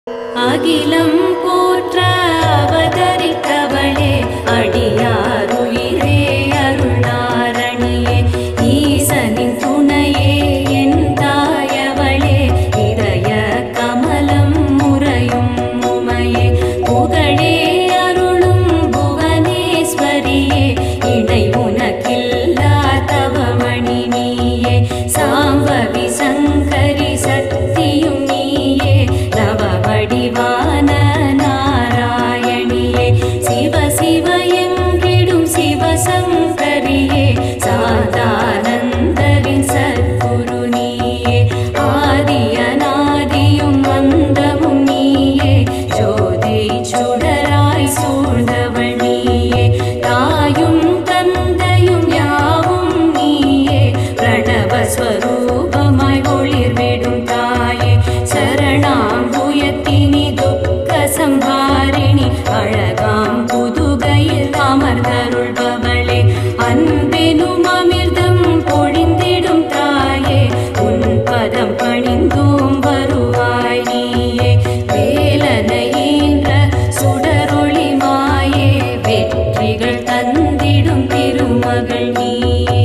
அகிலம் போற்ற அவதரித்தவளே அடியாருயிரே அருளாரணியே ஈசனின் துணையே என் தாயவளே இதய கமலம் முறையும் உமையே புகழே அருளும் புவனேஸ்வரியே இணை உனக்கில்லா தவமணி நீயே சாம்பவி சங்கரி சக்தியும் நீயே நவ வடிவான நாராயணியே சிவ சிவ எங்கிடும் சிவசங்கரியே சாதானந்தரின் சத்குரு நீயே ஆதி அநாதியும் அந்தமும் நீயே ஜோதி சுடராய் சூழ்ந்தவள் நீயே தாயும் தந்தையும் யாவும் நீயே பிரணவ ஸ்வரூபமாய் ஒளிர்விடும் தாயே சரணாம்புயத்தினி துக்க சம்ஹாரிணி அழகாம் புதுகையில் அமர்ந்தருள்பவளே அன்பெனும் அமிர்தம் பொழிந்திடும் தாயே உன் பதம் பணிந்தோம் வருவாய் நீயே வேலனை ஈன்ற சுடரொளி மாயே வெற்றிகள் தந்திடும் திருமகள் நீயே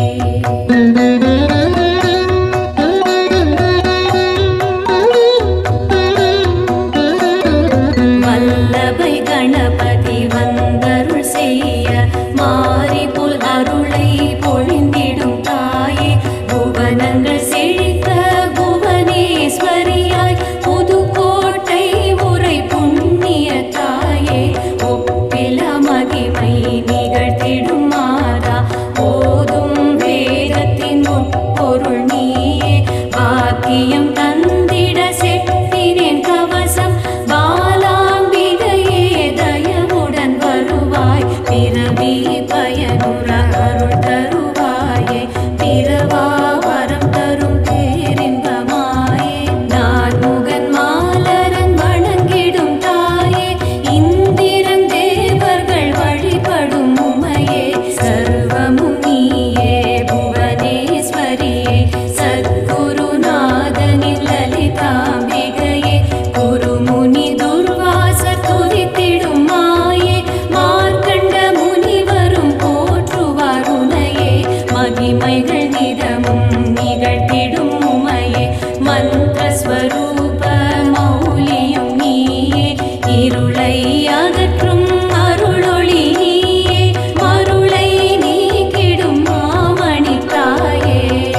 வல்லபை கணபதி வந்தருள் செய்ய மாறி புல் அருளை பொழிந்திடும் தாயே புவனங்கள் செழிக்க புவனேஸ்வரியாய் புதுக்கோட்டை உரை புண்ணிய தாயே ஒப்பில மகிமை நிகழ்த்திடும் மாதா போதும் வேதத்தின் உட்பொருள் நீயே பாக்கியம் தந்திட செட்டினேன் கவசம் பாலாம்பிகையே தயவுடன் வருவாய் பிறவி பயனுற அருள் தருவாயே பிறவா வரம் தரும் பேரின்பமாயே நான் முகன் மாலரன் வணங்கிடும் தாயே இந்திரன் தேவர்கள் வழிபடும் உமையே சர்வமும் நீயே புவனேஸ்வரியே சத்குருநாதனில் லலிதாம்பிகையே குருமுனி துர்வாசர் துதித்திடும் மாயே மார்க்கண்ட முனிவரும் போற்றுவார் உனையே மகிமைகள் நிதமும் நிகழ்த்திடும் உமையே மந்திரஸ்வரூப மௌலியும் நீயே இருளை அகற்றும் அருளொளி நீயே மருளை நீக்கிடும் மாமணி தாயே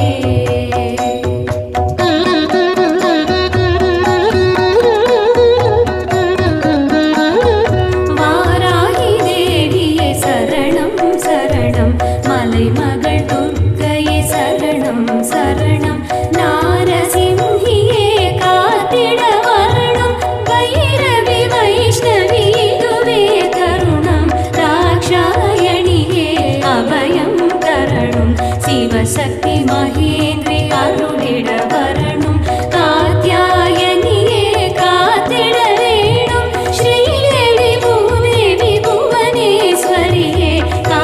வாராகி தேவியே சரணம் சரணம் மலைமகள் துர்க்கையே சரணம் சரணம் நாரசிம்ஹியே காத்திட வரணும் பைரவி வைஷ்ணவி இதுவே கருணம் தாக்ஷாயணியே அபயம் தரணும் சிவசக்தி மகேந்திரி அருளிட வரணும் காத்யாயனியே காத்திட வேணும் ஸ்ரீதேவி பூதேவி புவனேஸ்வரியே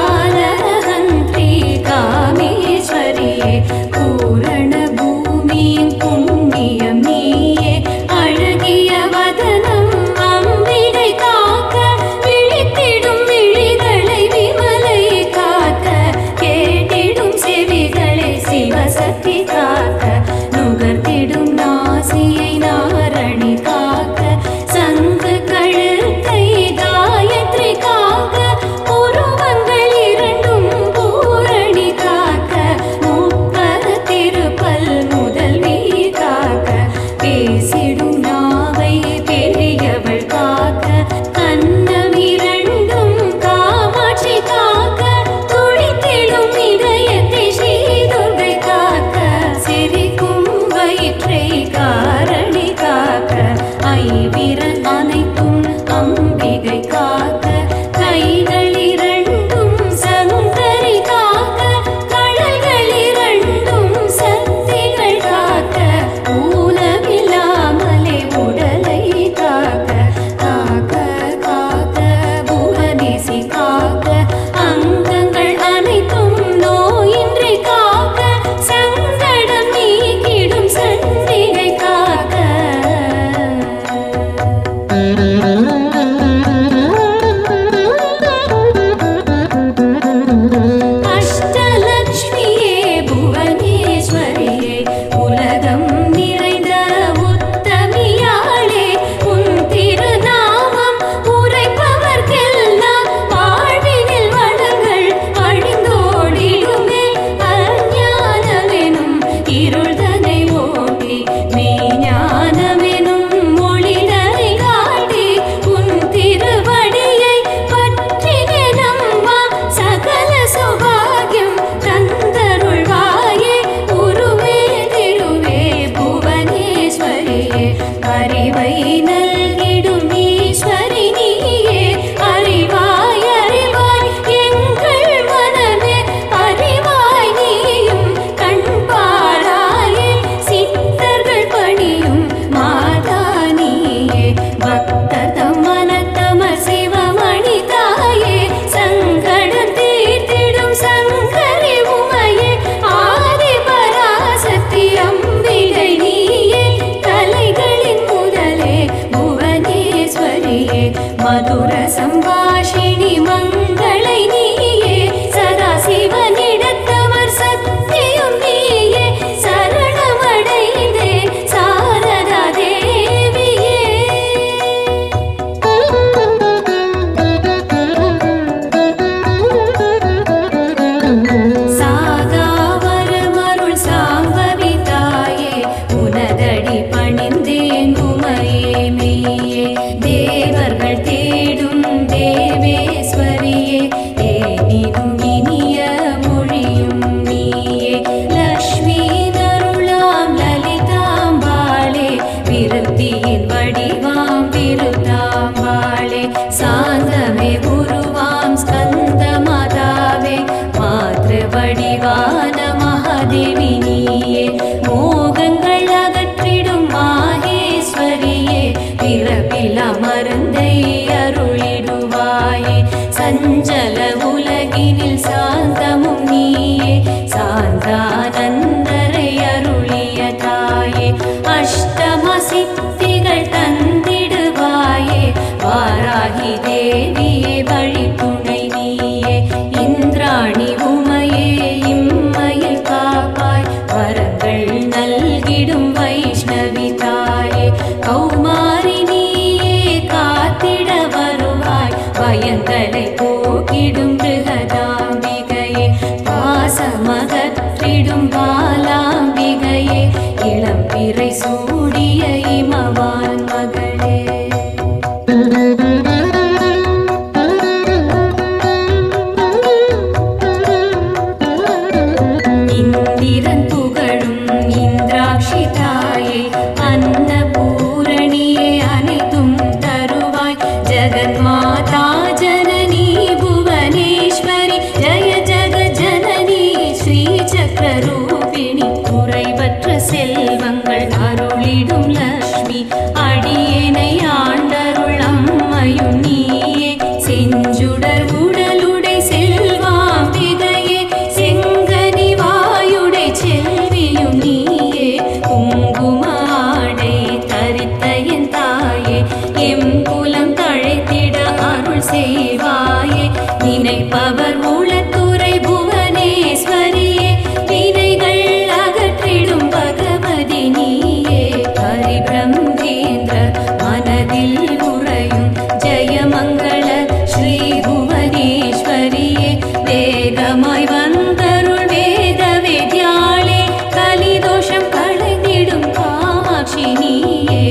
காலஹந்தி காமேஸ்வரியே பூரண பூமியின் புண்ணியம் நீயே அழகிய வதனம் அம்பிகை காக்க விழித்திடும் விழிகளை விமலை காக்க கேட்டிடும் செவிகளை சிவசக்தி காக்க நுகர்த்திடும் நாசியை நாரணி காக்க சங்கு கழுத்தை காயத்ரி காக்க உருவங்கள் இரண்டும் பூரணி காக்க முப்பத திருப்பல் முதல்வி காக்க பேசிடும் நாவை பெரியவள் காக்க கண்ணம் இரண்டும் காமாட்சி காக்க துடித்திடும் இதயத்தை ஸ்ரீதுர்கை காக்க சிரிக்கும் வயிற்றை காரணி காக்க ஐவிரல் அனைத்தும் அம்பிகை காக்க கைகள் இரண்டும் சங்கரி காக்க கடல்கள் இரண்டும் சக்திகள் காக்க ஊனமில்லாமலே உடலை காக்க காக்க காக்க புவனேசி காக்க அங்கங்கள் அனைத்தும் நோயின்றி காக்க சங்கடம் நீக்கிடும் சண்டிகை காக்க மதுர சம்பாஷிணி மங்களை நீயே சதாசிவனிடத்தவர் சத்தியம் நீயே சரணமடைந்தே சாரதா தேவியே சாகாவரமருள் சாம்பவி தாயே உனதடி பணிந்தேன் உமையே மெய்யே தேவர்கள் தேடும் தேவேஸ்வரியே தேனினும் இனிய மொழியும் நீயே லக்ஷ்மி தருளாம் லலிதாம்பாளே விருத்தியின் வடிவாம் விருத்தாம்பாளே சாந்தமே குருவாம் ஸ்கந்த மாதாவே மாத்ரு வடிவான மகாதேவி நீயே மோகங்கள் அகற்றிடும் மாகேஸ்வரியே பிறப்பில் அமர்ந்தை அருளிடுவாயே சஞ்சல உலகினில் சாந்தமும் நீயே சாந்தானந்தரை அருளிய தாயே அஷ்டம சித்திகள் தந்திடுவாயே வாராகி தேவியே வழித்துணை நீயே இந்திராணி உமையே இம்மையில் காப்பாய் வரங்கள் நல்கிடும் வைஷ்ணவி தாயே கௌமாரி நீயே காத்திட வருவாய் பயங்களை போக்கிடும் பிருகதாம்பிகையே பாசமகற்றிடும் பாலாம்பிகையே இளம் பிறை சூடிய இமவான் மகளே இந்திரன் புகழும் இந்திராட்சி தாயே அன்னபூரணியே அனைத்தும் தருவாய் ஜெகன்மாதா ஜனனி புவனேஸ்வரி ஜய ஜக ஜனனி ஸ்ரீ சக்கரரூபிணி குறைவற்ற செல்வங்கள் அருளிடும் லக்ஷ்மி அடியேனை ஆண்டருள் அம்மையும் நீயே செஞ்சுடர் உடலுடை செல்வாம்பிகையே செங்கனி வாயுடை செல்வியும் நீயே குங்குமாடை தரித்த என் தாயே எம் குலம் தழைத்திட அருள் செய்வாயே நினைப்பவர் உளத்துறை புவனேஸ்வரியே வினைகள் அகற்றிடும் பகவதி நீயே ஹரிபிரம்மேந்திர மனதில் உறையும் ஜெயமங்கள ஸ்ரீ புவனேஸ்வரியே வேகமாய் வந்தருள் வேத வேத்யாளே கலிதோஷம் களைந்திடும் காமாட்சி நீயே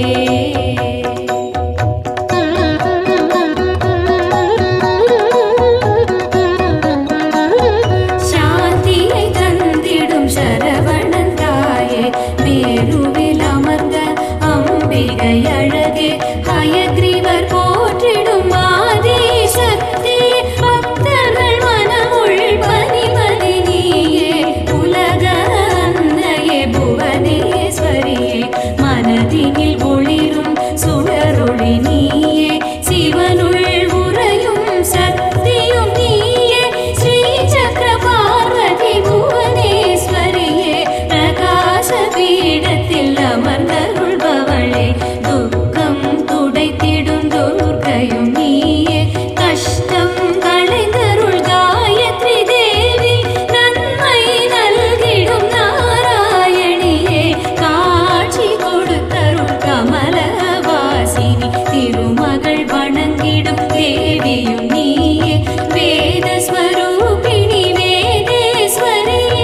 சாந்தியை தந்திடும் சரவணன் தாயே மேருவில் அமர்ந்த அம்பிகை அழகே ஹயக்ரீவர் போற்றிடும் ஆதி சக்தி பக்தர்கள் மனமுள் பனிமதி நீயே உலக அன்னையே புவனேஸ்வரியே மனதினில் ஒளிரும் சுடரொளி நீயே சிவனுள் உறையும் சக்தியும் நீயே ஸ்ரீ சக்கர பார்வதி புவனேஸ்வரியே பிரகாச பீடத்தில் அமர்ந்தருள்பவளே துக்கம் துடைத்திடும் துர்க்கையும் நீயே கஷ்டம் களைந்தருள் காயத்ரி தேவி நன்மை நல்கிடும் நாராயணியே காட்சி கொடுத்தருள் கமலவாசினி திருமகள் வணங்கிடும் தேவியும் நீயே வேத ஸ்வரூபிணி வேதேஸ்வரியே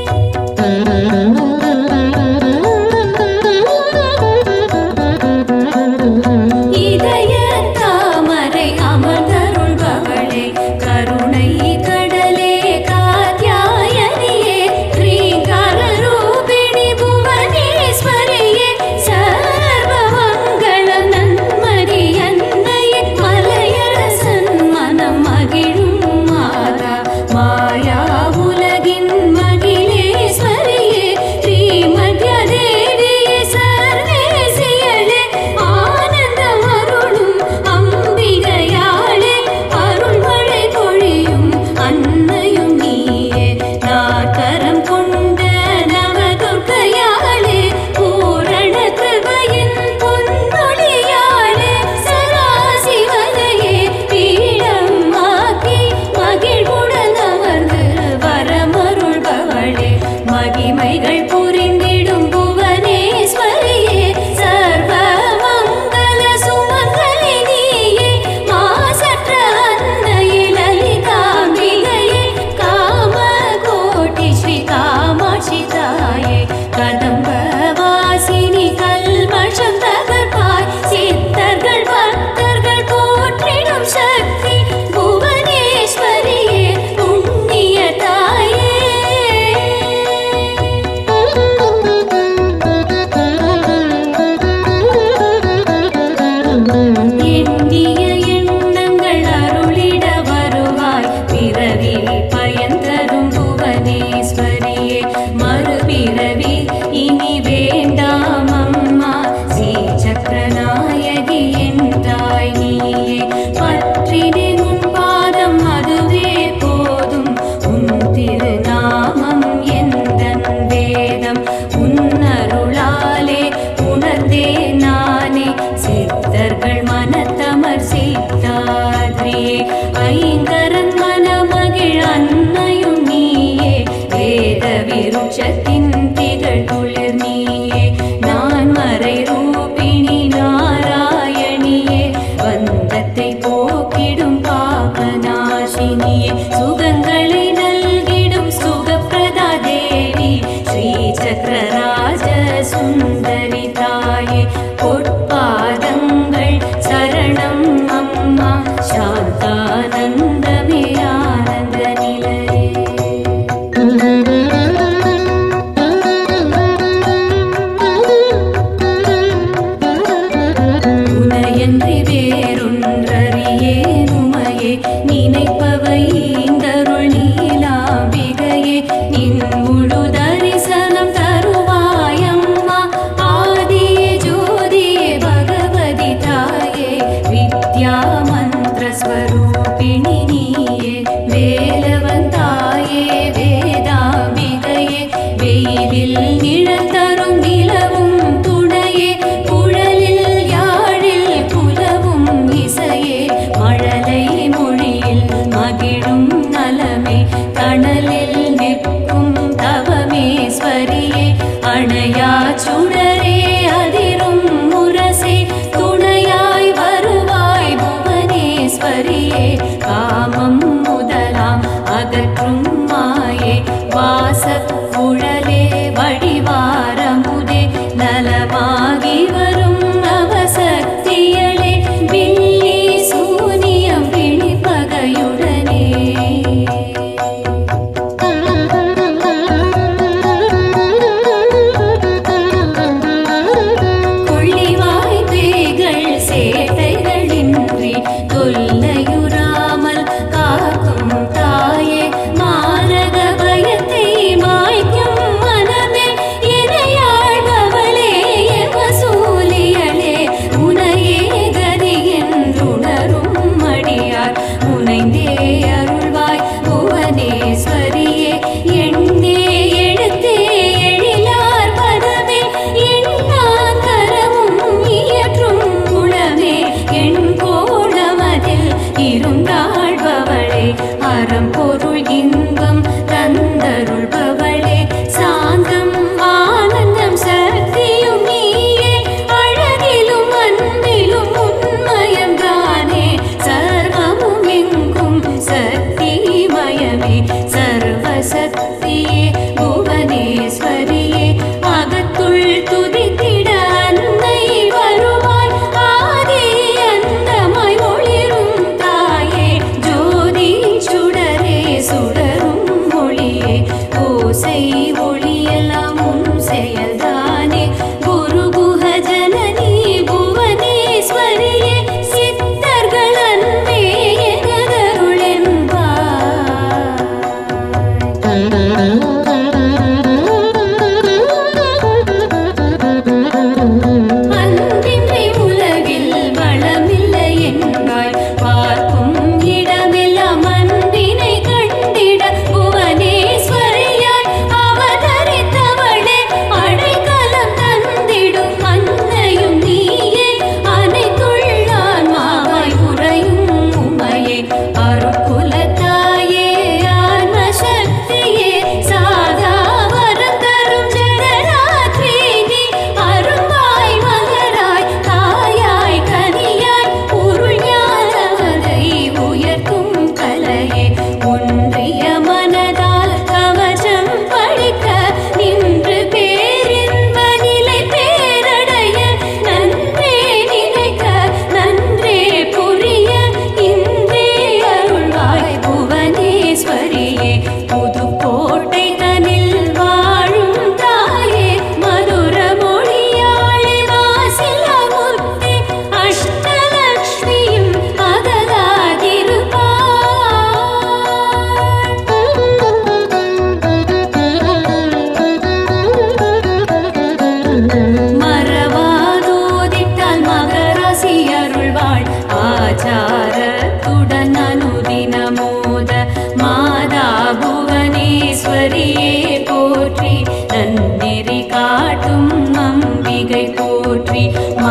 Thank you.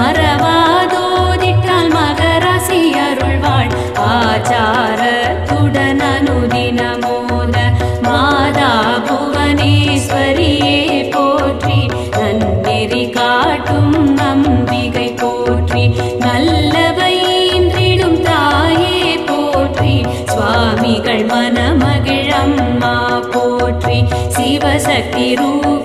மறவாதோதிட்டால் மகராசி அருள்வாள் ஆச்சாரத்துடன் அனுதினமோத மாதா புவனேஸ்வரியே போற்றி நன்னெறி காட்டும் நம்பிகை போற்றி நல்லவையின்றிடும் தாயே போற்றி சுவாமிகள் மனமகிழம்மா போற்றி சிவசக்தி ரூ